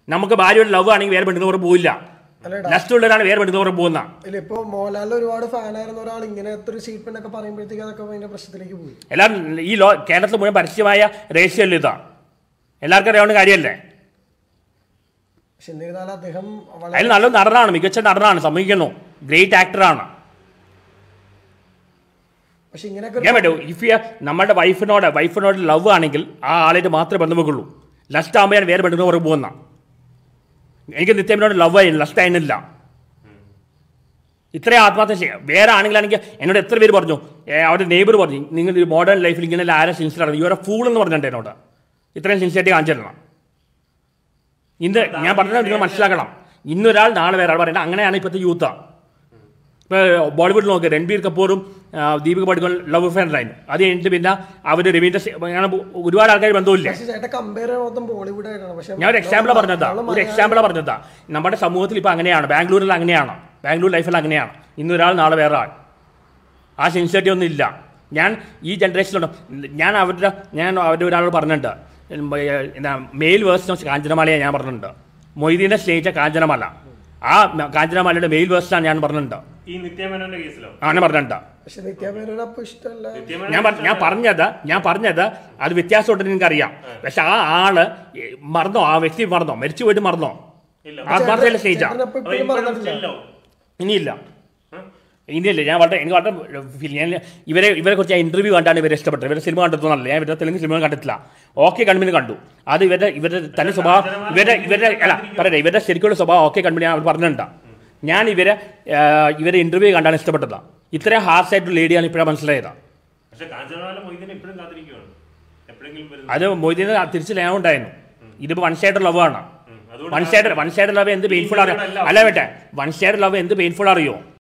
നമുക്ക് ഭാര്യയുടെ ലവ് ആണെങ്കിൽ വേറെ പെണ്ണുങ്ങൾ പുറം പോയില്ല അല്ലേടാ ലസ്റ്റ് ഉള്ളവരാണ് വേറെ പെണ്ണുങ്ങൾ പുറം പോകുന്ന ഇല്ല ഇപ്പൊ മോഹൻലാലിന് ഒരുപാട് ഫാനായിരുന്ന ഒരാൾ ഇങ്ങനത്തെ ഒരു സ്റ്റേറ്റ്മെന്റ് ഒക്കെ പറയുമ്പോഴത്തേക്ക് അതൊക്കെ ഭയങ്കര പ്രശ്നത്തിലേക്ക് പോയി എല്ലാവരും ഈ ലോ കേരളത്തിൽ മുഴുവൻ പരസ്യമായ രഹസ്യമല്ല ഇതാ എല്ലാവർക്കും അറിയാവുന്ന കാര്യമല്ലേ പക്ഷെ എന്നിരുന്നാലും അദ്ദേഹം വളരെ അതിൽ നല്ല നടനാണ് മികച്ച നടനാണ് സമ്മതിക്കുന്നു ഗ്രേറ്റ് ആക്ടറാണ് പക്ഷെ ഇങ്ങനെയൊക്കെ ഞാൻ പറ്റൂ ഇഫ് യു നമ്മുടെ വൈഫിനോട് വൈഫിനോട് ലവ് ആണെങ്കിൽ ആ ആളായിട്ട് മാത്രമേ ബന്ധം വെക്കുള്ളൂ ലസ്റ്റ് ആകുമ്പോൾ ഞാൻ വേറെ പെണ്ണുങ്ങൾ പുറകെ പോകുന്ന എനിക്ക് നിത്യമനോട് ലവ് ആയി ലസ്റ്റ് ആയിരുന്നില്ല ഇത്രയും ആത്മാർത്ഥ ചെയ്യാം വേറെ ആണെങ്കിലാണെങ്കിൽ എന്നോട് എത്ര പേര് പറഞ്ഞു ഏ, അവരുടെ നെയ്ബർ പറഞ്ഞു നിങ്ങൾ ഈ മോഡേൺ ലൈഫിൽ ഇങ്ങനെ ആരെ സിൻസിയറാണ് യുവർ ഫൂൾ എന്ന് പറഞ്ഞിട്ടുണ്ട് എന്നോട് ഇത്രയും സിൻസിയറിറ്റി കാണിച്ചു തരണം ഇന്ന് ഞാൻ പറഞ്ഞത് നിങ്ങൾ മനസ്സിലാക്കണം ഇന്നൊരാൾ നാളെ വേറെ ആൾ പറയണ്ട അങ്ങനെയാണ് ഇപ്പോഴത്തെ യൂത്ത് ഇപ്പോൾ ബോളിവുഡിൽ നോക്കുക രൺബീർ കപൂറും ആ, ദീപിക പടുക്കോൾ ലവ് അഫെയർ ആയിരുന്നു അത് കഴിഞ്ഞിട്ട് പിന്നെ അവർ രവീന്ദ്ര സി- അങ്ങനെ ഒരുപാട് ആൾക്കാർ ബന്ധമില്ലേ പക്ഷെ ചേട്ടൻ കമ്പയർ മൊത്തം ബോളിവുഡ് ആയിട്ടാണ് പക്ഷെ ഞാൻ ഒരു എക്സാമ്പിൾ പറഞ്ഞതാ ഒരു എക്സാമ്പിൾ പറഞ്ഞതാ നമ്മുടെ സമൂഹത്തിൽ ഇപ്പോൾ അങ്ങനെയാണ് ബാംഗ്ലൂരിൽ അങ്ങനെയാണ് ബാംഗ്ലൂർ ലൈഫിൽ അങ്ങനെയാണ് ഇന്നൊരാൾ നാളെ വേറെ ആൾ ആ സിൻസിയറിറ്റി ഒന്നും ഇല്ല ഞാൻ ഈ ജനറേഷനിലുണ്ട് ഞാൻ അവരുടെ ഞാൻ അവരുടെ ഒരാളോട് പറഞ്ഞിട്ടുണ്ട് ഉം, ഏ, എന്താ മെയിൽ വേഴ്സൺ ഓഫ് കാഞ്ചനമാലയെ ഞാൻ പറഞ്ഞിട്ടുണ്ട് മൊയ്തീനെ സ്നേഹിച്ച കാഞ്ചനമാല ആ മ- കാഞ്ചനമാലയുടെ മെയിൽ വേഴ്സണാണ് ഞാൻ പറഞ്ഞിട്ടുണ്ട് ഈ നിത്യമേനോന്റെ കേസിലോ അങ്ങനെ പറഞ്ഞിട്ടുണ്ട് പക്ഷെ നിത്യാമേനോട് അപ്പൊ ഇഷ്ടമല്ല നിത്യമേനോൻ ഞാൻ പറഞ്ഞ- ഞാൻ പറഞ്ഞത് ഞാൻ പറഞ്ഞത് അത് വ്യത്യാസമുണ്ടെന്ന് എനിക്കറിയാം പക്ഷെ ആ ആള് മറന്നോ ആ വ്യക്തി മറന്നോ മരിച്ചു പോയിട്ട് മറന്നോ ഇല്ല. ആത്മാർത്ഥയിലെ സ്നേഹിച്ച ചേട്ടൻ അപ്പൊ അപ്പൊ ഇപ്പോഴും ഇപ്പോഴും പറഞ്ഞിട്ടില്ല ചെല്ലോ ഇനിയില്ല ഇനിയില്ല ഞാൻ വളരെ എനിക്ക് വളരെ feel- ഞാൻ ഇവരെ ഇവരെ കുറിച്ച് ഞാൻ ഇന്റർവ്യൂ കണ്ടാണ് ഇവരെ ഇഷ്ടപ്പെട്ടത് ഇവരുടെ സിനിമ കണ്ടെത്തുന്നല്ല ഞാൻ ഇവരുടെ തെലുങ്ക് സിനിമ കണ്ടിട്ടില്ല ഓക്കെ കൺമിന് കണ്ടു അത് ഇവരുടെ ഇവരുടെ തന്നെ സ്വഭാവം ഇവരുടെ ഇവരുടെ അല്ല പറയട്ടെ ഇവരുടെ ശരിക്കുള്ള സ്വഭാവം ഓക്കെ കൺമിന് ഞാൻ പറഞ്ഞിട്ടുണ്ട് ഞാൻ ഇവരെ ആ, ഇവരെ ഇന്റർവ്യൂ കണ്ടാണ് ഇഷ്ടപ്പെട്ടത് ഇത്രയും ഹാർഷ് ആയിട്ടുള്ള ലേഡിയാണ് ഇപ്പോഴാണ് മനസ്സിലായത് പക്ഷെ കാഞ്ചനമാല മൊയ്തീനെ ഇപ്പോഴും കാത്തിരിക്കുകയാണ് എപ്പോഴെങ്കിലും വരുന്നു അത് മൊയ്തീന് തിരിച്ച് ലേഖനം ഉണ്ടായിരുന്നു ഇതിപ്പോൾ വൺ സൈഡ് ലവ് ആണ് ഉം. അതുകൊണ്ട് one side one side love എന്ത് പെയിൻഫുൾ അറിയോ അല്ല വേട്ടെ വൺ സൈഡ് ലവ് എന്ത് പെയിൻഫുൾ അറിയോ